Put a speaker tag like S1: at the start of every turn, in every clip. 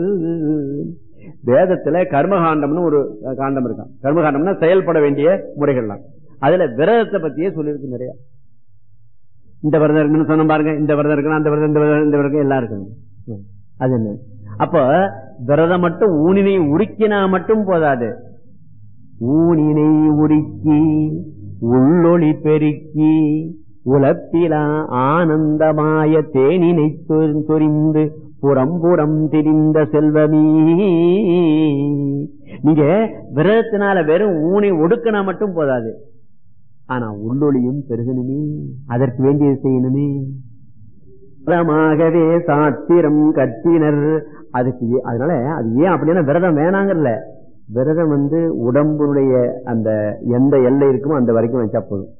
S1: வேதத்துல கர்மகாண்டம்னு ஒரு காண்டம் இருக்கான் கர்மகாண்டம்னா செயல்பட வேண்டிய முறைகள்லாம் அதுல விரதத்தை பத்தியே சொல்லியிருக்கு நிறைய இந்த விரதம் இருக்குன்னு சொன்ன பாருங்க இந்த விரதம் இருக்கணும் அந்த விரதம் இந்த விரதம் இந்த விரதம் எல்லாம் இருக்கணும் ம். அது என்ன அப்ப விரதம் மட்டும் ஊனினை உருக்கினா மட்டும் போதாது ஊனினை உருக்கி உள்ளொளி பெருக்கி உலப்பிலா ஆனந்தமாய தேனினை சொ- சொரிந்து புறம் புறம் திரிந்த செல்வமீ நீங்க விரதத்தினால வெறும் ஊனை ஒடுக்கினா மட்டும் போதாது ஆனா உள்ளொளியும் பெருகணுமே அதற்கு வேண்டியது செய்யணுமே விரதமாகவே சாத்திரம் கட்டினர் அதுக்கு ஏ- அதனால அது ஏன் அப்படின்னா விரதம் வேணாங்கல்ல விரதம் வந்து உடம்புடைய அந்த எந்த எல்லை இருக்குமோ அந்த வரைக்கும் வச்சா போதும்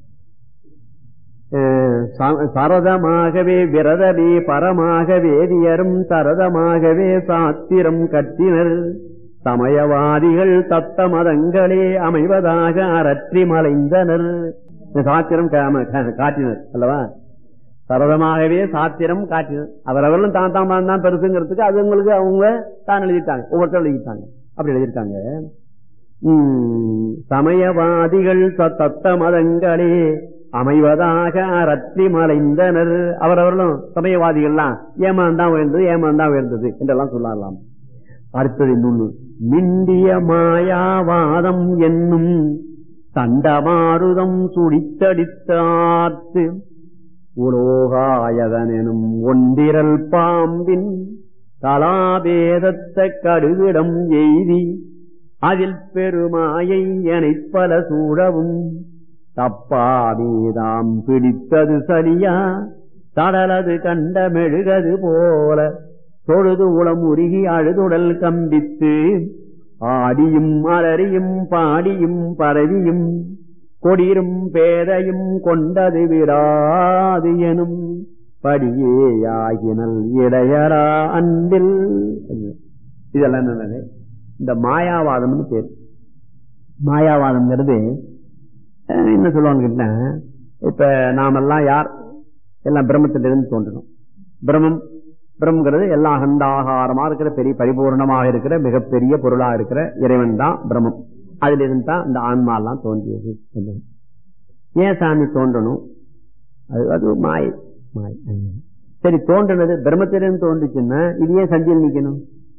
S1: அஹ் ச- சரதமாகவே விரதமே பரமாக வேதியரும் சரதமாகவே சாத்திரம் கட்டினர் சமயவாதிகள் தத்த மதங்களே அமைவதாக அரற்றி மலைந்தனர் இந்த சாத்திரம் கா- கா- காட்டினர் அல்லவா சரதமாகவே சாத்திரம் காட்டினர் அவரவர்களும் தான் தான் தான் தான் பெருசுங்கிறதுக்கு அது உங்களுக்கு அவங்க தான் எழுதிட்டாங்க ஒவ்வொருத்தரும் எழுதிட்டாங்க அப்படி எழுதியிருக்காங்க உம், சமயவாதிகள் த- தத்த மதங்களே அமைவதாக அரற்றி மலைந்தனர் அவரவர்களும் சமயவாதிகள்லாம் ஏமாந்தான் உயர்ந்தது ஏமாந்தான் உயர்ந்தது என்றெல்லாம் சொல்லலாம் அடுத்தது இன்னொன்னு மிண்டிய மாயாவாதம் என்னும் தண்டமாருதம் சுடித்தடித்தார்த்து உலோகாயதனும் ஒன்றிரல் பாம்பின் கலாபேதத்த கடுகிடம் எய்தி அதில் பெருமாயை எனைப் பல சூழவும் தப்பாமீதாம் பிடித்தது சரியா தடலது கண்ட மெழுகது போல தொழுது உளம் உருகி அழுதுடல் கம்பித்து ஆடியும் அலறியும் பாடியும் பரவியும் கொடிரும் பேதையும் கொண்டது விடாது எனும் படியேயாகினல் இடையரா அன்பில் இதெல்லாம் என்னது இந்த மாயாவாதம்னு பேர் மாயாவாதம்ங்கிறது அஹ், என்ன சொல்லுவாங்க கேட்டா, இப்ப நாமெல்லாம் யார் எல்லாம் பிரம்மத்திலிருந்து தோன்றணும் பிரம்மம் பிரம்மங்கிறது எல்லா அகண்டாகாரமா இருக்கிற பெரிய பரிபூர்ணமாக இருக்கிற மிகப்பெரிய பொருளா இருக்கிற இறைவன் தான் பிரம்மம் அதுல இருந்து தான் இந்த ஆன்மா எல்லாம் தோன்றியது என்பது. ஏன் சாமி தோன்றணும் அது அது மாயை மாயை ம். சரி தோன்றினது பிரம்மத்திலிருந்து தோன்றுச்சுன்னா இது ஏன் சந்தியில் நிக்கணும்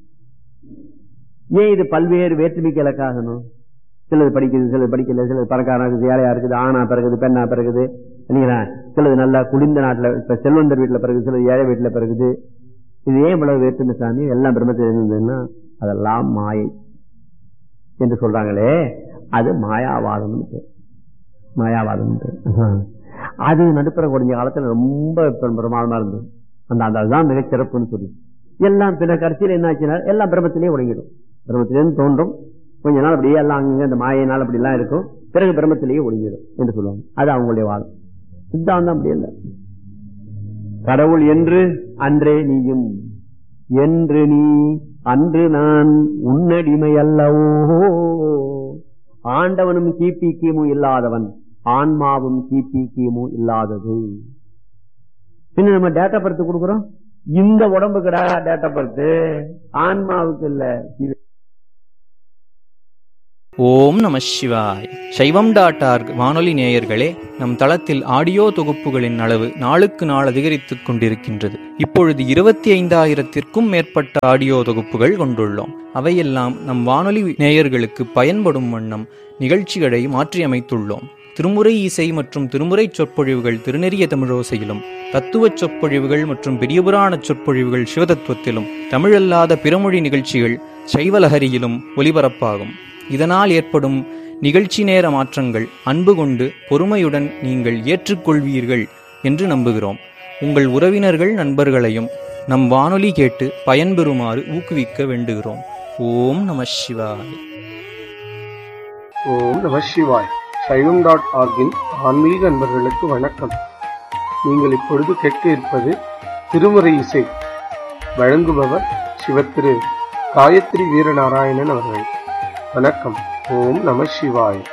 S1: ஏன் இது பல்வேறு வேற்றுமைக்கு இலக்காகணும் சிலது படிக்குது சிலது படிக்கல சிலது பணக்காரனா இருக்குது ஏழையா இருக்குது ஆணா பிறகுது பெண்ணா பிறகுது இல்லைங்களா சிலது நல்லா குளிர்ந்த நாட்டுல இப்ப செல்வந்தர் வீட்டுல பிறகு சிலது ஏழை வீட்டுல பிறகுது இது ஏன் இவ்வளவு வேற்றுமை சாமி எல்லாம் பிரம்மத்தில் இருந்ததுன்னா அதெல்லாம் மாயை என்று சொல்றாங்களே அது மாயாவாதம்னு பேர் மாயாவாதம் பேர். அது நடுப்புற கொஞ்ச காலத்துல ரொம்ப பெரும் பிரமாதமா இருந்தது அந்த அந்த அதுதான் மிகச் சிறப்புன்னு சொல்லி எல்லாம் பின்ன கடைசியில் என்ன ஆச்சுன்னா எல்லாம் பிரம்மத்திலேயே ஒடுங்கிடும் பிரம்மத்திலேருந்து தோன்றும் கொஞ்ச நாள் அப்படியே எல்லாம் அங்கங்க அந்த மாயினால் அப்படி எல்லாம் இருக்கும் பிறகு பிரம்மத்திலேயே ஒடுங்கிடும் என்று சொல்லுவாங்க அது அவங்களுடைய வாதம் சித்தாந்தம் அப்படி இல்லை கடவுள் என்று அன்றே நீயும் என்று நீ அன்று நான் உன்னடிமை அல்லவோ ஆண்டவனும் கிபி கிமு இல்லாதவன் ஆன்மாவும் கிபி கிமு இல்லாதது பின்ன நம்ம டேட்டா பர்த் கொடுக்குறோம் இந்த உடம்புக்கு டேட்டா பர்த் ஆன்மாவுக்கு இல்ல இது
S2: ஓம் நம சிவாய் சைவம் டாட் ஆர்க் வானொலி நேயர்களே நம் தளத்தில் ஆடியோ தொகுப்புகளின் அளவு நாளுக்கு நாள் அதிகரித்துக் கொண்டிருக்கின்றது இப்பொழுது இருபத்தி ஐந்தாயிரத்திற்கும் மேற்பட்ட ஆடியோ தொகுப்புகள் கொண்டுள்ளோம் அவையெல்லாம் நம் வானொலி நேயர்களுக்கு பயன்படும் வண்ணம் நிகழ்ச்சிகளை மாற்றியமைத்துள்ளோம் திருமுறை இசை மற்றும் திருமுறை சொற்பொழிவுகள் திருநெறிய தமிழோசையிலும் தத்துவச் சொற்பொழிவுகள் மற்றும் பெரியபுராண சொற்பொழிவுகள் சிவதத்துவத்திலும் தமிழல்லாத பிறமொழி நிகழ்ச்சிகள் சைவலஹரியிலும் ஒலிபரப்பாகும் இதனால் ஏற்படும் நிகழ்ச்சி நேர மாற்றங்கள் அன்பு கொண்டு பொறுமையுடன் நீங்கள் ஏற்றுக்கொள்வீர்கள் என்று நம்புகிறோம் உங்கள் உறவினர்கள் நண்பர்களையும் நம் வானொலி கேட்டு பயன்பெறுமாறு ஊக்குவிக்க வேண்டுகிறோம் ஓம் நம சிவாய்
S3: ஓம் நம சிவாய் சைவம் டாட் ஆர்கின் ஆன்மீக அன்பர்களுக்கு வணக்கம் நீங்கள் இப்பொழுது கேட்க இருப்பது திருமுறை இசை வழங்குபவர் சிவத்திரு காயத்ரி வீரநாராயணன் அவர்கள் வணக்கம் ஓம் நம சிவாய்